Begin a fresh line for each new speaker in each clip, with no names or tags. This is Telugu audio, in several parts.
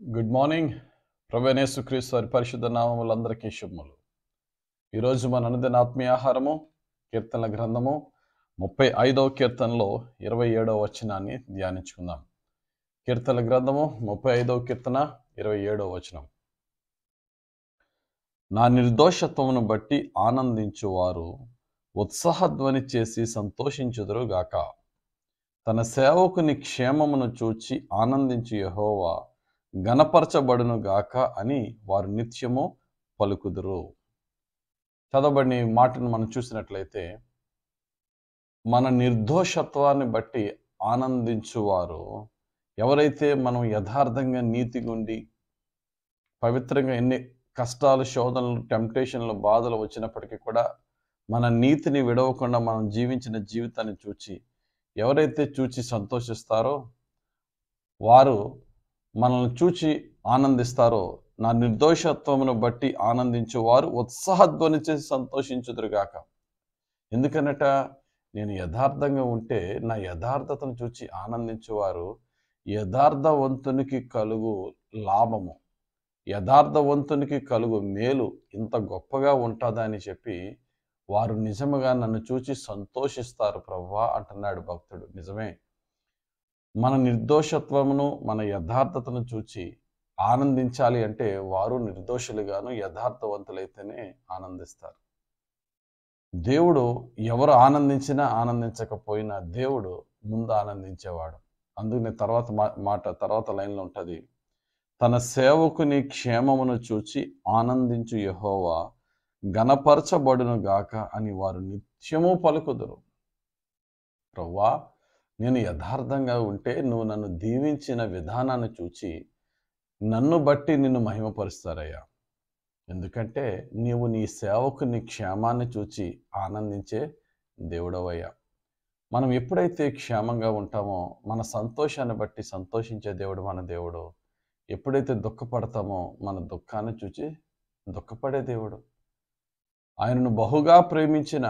గుడ్ మార్నింగ్ ప్రభనేసుక్రీస్తు వారి పరిశుద్ధ నామములందరికీ శుభములు ఈరోజు మన అనుదిన ఆత్మీయ ఆహారము కీర్తనల గ్రంథము ముప్పై ఐదవ కీర్తనలో ఇరవై ఏడవ వచనాన్ని ధ్యానించుకుందాం కీర్తనల గ్రంథము ముప్పై ఐదవ కీర్తన ఇరవై ఏడవ వచనం నా నిర్దోషత్వమును బట్టి ఆనందించువారు ఉత్సాహధ్వని చేసి సంతోషించుదురుగాక తన సేవకుని క్షేమమును చూచి ఆనందించు యెహోవా గణపరచబడును గాక అని వారు నిత్యము పలుకుదురు చదవబడిన ఈ మాటను మనం చూసినట్లయితే మన నిర్దోషత్వాన్ని బట్టి ఆనందించువారు ఎవరైతే మనం యథార్థంగా నీతిగుండి పవిత్రంగా ఎన్ని కష్టాలు శోధనలు టెంప్టేషన్లు బాధలు వచ్చినప్పటికీ కూడా మన నీతిని విడవకుండా మనం జీవించిన జీవితాన్ని చూచి ఎవరైతే చూచి సంతోషిస్తారో వారు మనల్ని చూచి ఆనందిస్తారో నా నిర్దోషత్వమును బట్టి ఆనందించు వారు ఉత్సాహధ్వని చేసి సంతోషించుదురుగాక ఎందుకనట నేను యథార్థంగా ఉంటే నా యథార్థతను చూచి ఆనందించేవారు యథార్థవంతునికి కలుగు లాభము యథార్థవంతునికి కలుగు మేలు ఇంత గొప్పగా ఉంటుందా అని చెప్పి వారు నిజముగా నన్ను చూచి సంతోషిస్తారు ప్రవ్వా అంటున్నాడు భక్తుడు నిజమే మన నిర్దోషత్వమును మన యథార్థతను చూచి ఆనందించాలి అంటే వారు నిర్దోషులుగాను యథార్థవంతులైతేనే ఆనందిస్తారు దేవుడు ఎవరు ఆనందించినా ఆనందించకపోయినా దేవుడు ముందు ఆనందించేవాడు అందుకనే తర్వాత మా- మాట తర్వాత లైన్లో ఉంటుంది తన సేవకుని క్షేమమును చూచి ఆనందించు యెహోవా గణపరచబడును గాక అని వారు నిత్యము పలుకుదురు ప్రవ్వా నేను యథార్థంగా ఉంటే నువ్వు నన్ను దీవించిన విధానాన్ని చూచి నన్ను బట్టి నిన్ను మహిమపరుస్తారయ్యా ఎందుకంటే నీవు నీ సేవకుని క్షేమాన్ని చూచి ఆనందించే దేవుడవయ్యా మనం ఎప్పుడైతే క్షేమంగా ఉంటామో మన సంతోషాన్ని బట్టి సంతోషించే దేవుడు మన దేవుడు ఎప్పుడైతే దుఃఖపడతామో మన దుఃఖాన్ని చూచి దుఃఖపడే దేవుడు ఆయనను బహుగా ప్రేమించిన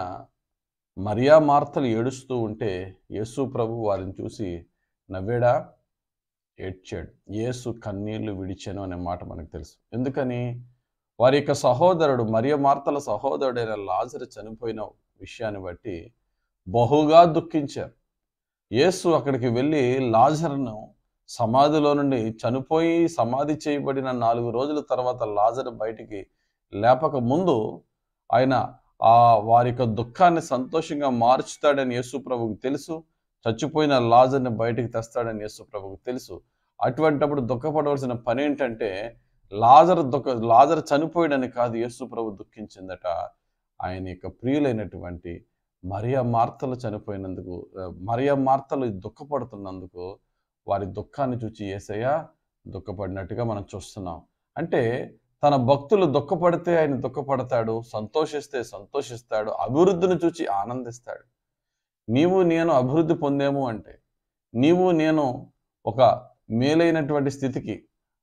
మరియా మార్తలు ఏడుస్తూ ఉంటే యేసు ప్రభు వారిని చూసి నవ్వాడా ఏడ్చాడు యేసు కన్నీళ్లు విడిచాను అనే మాట మనకు తెలుసు ఎందుకని వారి యొక్క సహోదరుడు మరియ మార్తల సహోదరుడైన లాజరు చనిపోయిన విషయాన్ని బట్టి బహుగా దుఃఖించారు యేసు అక్కడికి వెళ్ళి లాజరును సమాధిలో నుండి చనిపోయి సమాధి చేయబడిన నాలుగు రోజుల తర్వాత లాజరు బయటికి లేపక ముందు ఆయన ఆ వారి యొక్క దుఃఖాన్ని సంతోషంగా మార్చుతాడని యేసు ప్రభువుకు తెలుసు చచ్చిపోయిన లాజర్ని బయటికి తెస్తాడని యేసు ప్రభువుకు తెలుసు అటువంటప్పుడు దుఃఖపడవలసిన పని ఏంటంటే లాజర్ దుఃఖ లాజర్ చనిపోయాడని కాదు యేసు ప్రభు దుఃఖించిందట ఆయన యొక్క ప్రియులైనటువంటి మరియ మార్తలు చనిపోయినందుకు ఆ, మరియ మార్తలు దుఃఖపడుతున్నందుకు వారి దుఃఖాన్ని చూచి ఏసయ్య దుఃఖపడినట్టుగా మనం చూస్తున్నాం అంటే తన భక్తులు దుఃఖపడితే ఆయన దుఃఖపడతాడు సంతోషిస్తే సంతోషిస్తాడు అభివృద్ధిని చూచి ఆనందిస్తాడు నీవు నేను అభివృద్ధి పొందేము అంటే నీవు నేను ఒక మేలైనటువంటి స్థితికి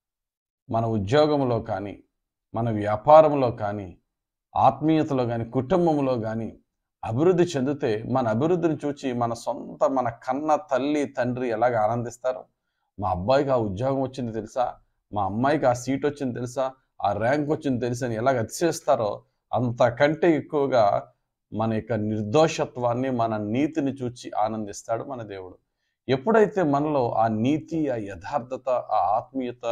మన ఉద్యోగంలో కానీ మన వ్యాపారంలో కానీ ఆత్మీయతలో కానీ కుటుంబంలో కానీ అభివృద్ధి చెందితే మన అభివృద్ధిని చూచి మన సొంత మన కన్న తల్లి తండ్రి ఎలాగ ఆనందిస్తారు మా అబ్బాయికి ఆ ఉద్యోగం వచ్చింది తెలుసా మా అమ్మాయికి ఆ సీట్ వచ్చింది తెలుసా ఆ ర్యాంక్ వచ్చింది తెలుసా అని ఎలాగ అతిశేస్తారో అంతకంటే ఎక్కువగా మన యొక్క నిర్దోషత్వాన్ని మన నీతిని చూచి ఆనందిస్తాడు మన దేవుడు ఎప్పుడైతే మనలో ఆ నీతి ఆ యథార్థత ఆ ఆత్మీయత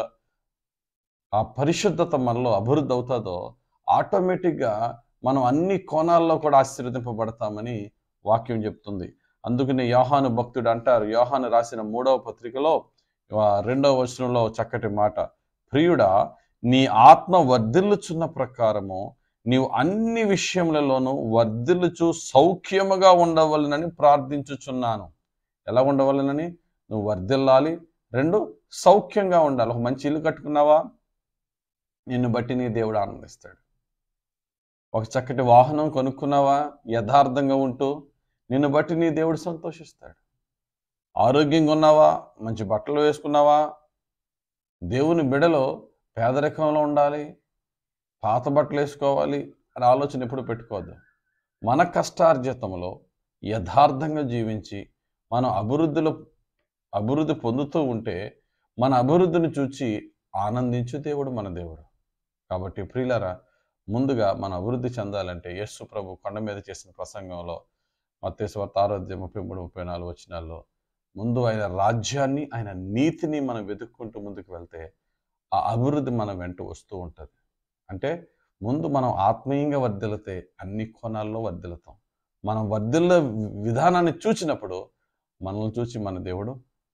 ఆ పరిశుద్ధత మనలో అభివృద్ధి అవుతుందో ఆటోమేటిక్గా మనం అన్ని కోణాల్లో కూడా ఆశీర్వదింపబడతామని వాక్యం చెప్తుంది అందుకనే యోహాను భక్తుడు అంటారు యోహాను రాసిన మూడవ పత్రికలో ఆ, రెండవ వచనంలో చక్కటి మాట ప్రియుడా నీ ఆత్మ వర్ధిల్లుచున్న ప్రకారము నీవు అన్ని విషయములలోనూ వర్ధిల్లుచు సౌఖ్యముగా ఉండవలనని ప్రార్థించుచున్నాను ఎలా ఉండవలనని నువ్వు వర్ధిల్లాలి రెండు సౌఖ్యంగా ఉండాలి ఒక మంచి ఇల్లు కట్టుకున్నావా నిన్ను బట్టి నీ దేవుడు ఆనందిస్తాడు ఒక చక్కటి వాహనం కొనుక్కున్నావా యథార్థంగా ఉంటూ నిన్ను బట్టి నీ దేవుడు సంతోషిస్తాడు ఆరోగ్యంగా ఉన్నావా మంచి బట్టలు వేసుకున్నావా దేవుని బిడలో పేదరికంలో ఉండాలి పాత బట్టలు వేసుకోవాలి అనే ఆలోచన ఎప్పుడు పెట్టుకోవద్దు మన కష్టార్జితంలో యథార్థంగా జీవించి మనం అభివృద్ధిలో అభివృద్ధి పొందుతూ ఉంటే మన అభివృద్ధిని చూచి ఆనందించు దేవుడు మన దేవుడు కాబట్టి ప్రియులరా ముందుగా మన అభివృద్ధి చెందాలంటే యేసు ప్రభు కొండ మీద చేసిన ప్రసంగంలో మత్తేశ్వర ఆరోగ్యం ముప్పై మూడు ముప్పై నాలుగు వచ్చినాల్లో ముందు ఆయన రాజ్యాన్ని ఆయన నీతిని మనం వెతుక్కుంటూ ముందుకు వెళ్తే ఆ అభివృద్ధి మన వెంట వస్తూ ఉంటుంది అంటే ముందు మనం ఆత్మీయంగా వర్ధిల్లితే అన్ని కోణాల్లో వర్ధిల్లుతాం మనం వర్ధిల్ల విధానాన్ని చూసినప్పుడు మనల్ని చూసి మన దేవుడు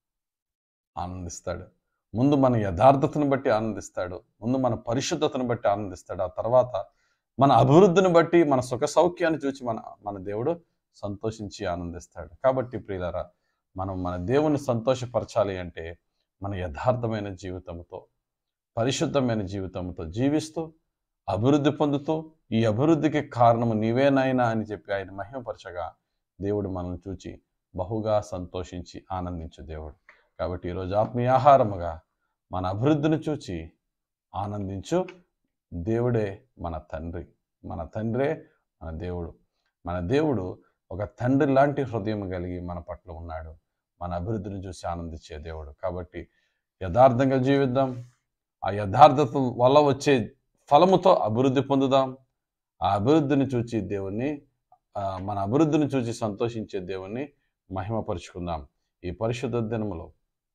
ఆనందిస్తాడు ముందు మన యథార్థతను బట్టి ఆనందిస్తాడు ముందు మన పరిశుద్ధతను బట్టి ఆనందిస్తాడు ఆ తర్వాత మన అభివృద్ధిని బట్టి మన సుఖ సౌఖ్యాన్ని చూసి మన మన దేవుడు సంతోషించి ఆనందిస్తాడు కాబట్టి ప్రియులరా మనం మన దేవుని సంతోషపరచాలి అంటే మన యథార్థమైన జీవితంతో పరిశుద్ధమైన జీవితంతో జీవిస్తూ అభివృద్ధి పొందుతూ ఈ అభివృద్ధికి కారణము నీవేనాయనా అని చెప్పి ఆయన మహిమపరచగా దేవుడు మనల్ని చూచి బహుగా సంతోషించి ఆనందించు దేవుడు కాబట్టి ఈరోజు ఆత్మీయ ఆహారముగా మన అభివృద్ధిని చూచి ఆనందించు దేవుడే మన తండ్రి మన తండ్రే మన దేవుడు మన దేవుడు ఒక తండ్రి లాంటి హృదయం కలిగి మన పట్ల ఉన్నాడు మన అభివృద్ధిని చూసి ఆనందించే దేవుడు కాబట్టి యథార్థంగా జీవిద్దాం ఆ యథార్థత వల్ల వచ్చే ఫలముతో అభివృద్ధి పొందుదాం ఆ అభివృద్ధిని చూచి దేవుణ్ణి ఆ, మన అభివృద్ధిని చూసి సంతోషించే దేవుణ్ణి మహిమపరుచుకుందాం ఈ పరిశుద్ధ దినములో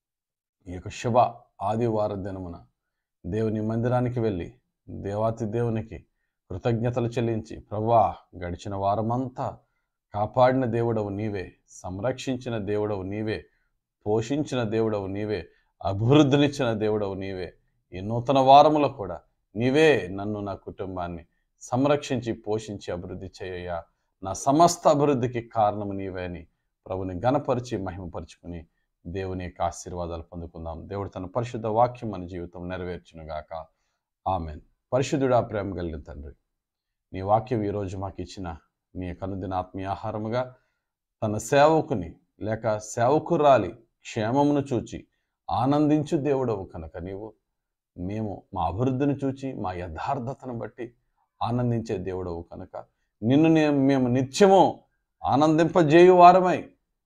ఈ యొక్క శుభ ఆదివార దినమున దేవుని మందిరానికి వెళ్ళి దేవాతి దేవునికి కృతజ్ఞతలు చెల్లించి ప్రభువా గడిచిన వారమంతా కాపాడిన దేవుడవు నీవే సంరక్షించిన దేవుడవు నీవే పోషించిన దేవుడవు నీవే అభివృద్ధినిచ్చిన దేవుడవు నీవే ఈ నూతన వారములో కూడా నీవే నన్ను నా కుటుంబాన్ని సంరక్షించి పోషించి అభివృద్ధి చేయయ్యా నా సమస్త అభివృద్ధికి కారణము నీవే అని ప్రభుని గణపరిచి మహిమపరుచుకుని దేవుని యొక్క ఆశీర్వాదాలు పొందుకుందాం దేవుడు తన పరిశుద్ధ వాక్యం మన జీవితం నెరవేర్చునుగాక ఆమెన్ పరిశుద్ధుడా ప్రేమ కలిగిన తండ్రి నీ వాక్యం ఈరోజు మాకు ఇచ్చిన నీ యొక్క అనుదిన ఆత్మీయ ఆహారముగా తన సేవకుని లేక సేవకురాలి క్షేమమును చూచి ఆనందించు దేవుడవు కనుక నీవు మేము మా అభివృద్ధిని చూచి మా యథార్థతను బట్టి ఆనందించే దేవుడవు కనుక నిన్ను నే- మేము నిత్యము ఆనందింపజేయు వారమై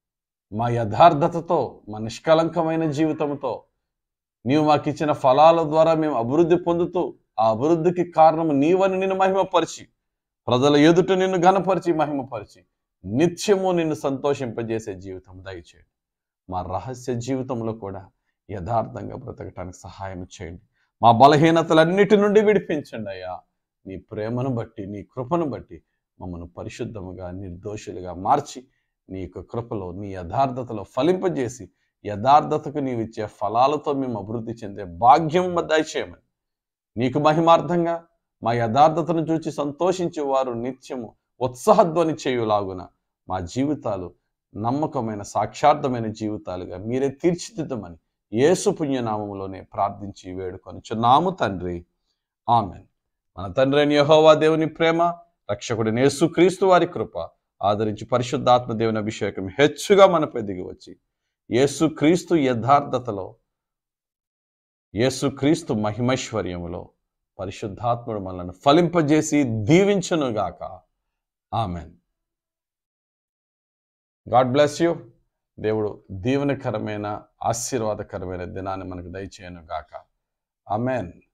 మా యథార్థతతో మా నిష్కలంకమైన జీవితంతో నీవు మాకు ఇచ్చిన ఫలాల ద్వారా మేము అభివృద్ధి పొందుతూ ఆ అభివృద్ధికి కారణం నీవని నిన్ను మహిమపరిచి ప్రజల ఎదుట నిన్ను ఘనపరిచి మహిమపరిచి నిత్యము నిన్ను సంతోషింపజేసే జీవితం దయచేయండి మా రహస్య జీవితంలో కూడా యథార్థంగా బ్రతకటానికి సహాయం చేయండి మా బలహీనతలన్నిటి నుండి విడిపించండి అయ్యా నీ ప్రేమను బట్టి నీ కృపను బట్టి మమ్మల్ని పరిశుద్ధముగా నిర్దోషులుగా మార్చి నీ యొక్క కృపలో నీ యథార్థతలో ఫలింపజేసి యథార్థతకు నీవు ఇచ్చే ఫలాలతో మేము అభివృద్ధి చెందే భాగ్యం దయచేయమని నీకు మహిమార్థంగా మా యథార్థతను చూచి సంతోషించే వారు నిత్యము ఉత్సాహధ్వని చేయులాగున మా జీవితాలు నమ్మకమైన సాక్షార్థమైన జీవితాలుగా మీరే తీర్చిదిద్దమని యేసు పుణ్యనామములోనే ప్రార్థించి వేడుకొని చున్నాము తండ్రి ఆమెన్ మన తండ్రి అయిన యెహోవా దేవుని ప్రేమ రక్షకుడిని యేసు క్రీస్తు వారి కృప ఆదరించి పరిశుద్ధాత్మ దేవుని అభిషేకం హెచ్చుగా మనపై దిగి వచ్చి యేసు క్రీస్తు యథార్థతలో యేసు క్రీస్తు మహిమైశ్వర్యములో పరిశుద్ధాత్ముడు మనల్ని ఫలింపజేసి దీవించునుగాక ఆమెన్ గాడ్ బ్లెస్ యూ దేవుడు దీవెనకరమైన ఆశీర్వాదకరమైన దినాన్ని మనకు దయచేయను గాక ఆమెన్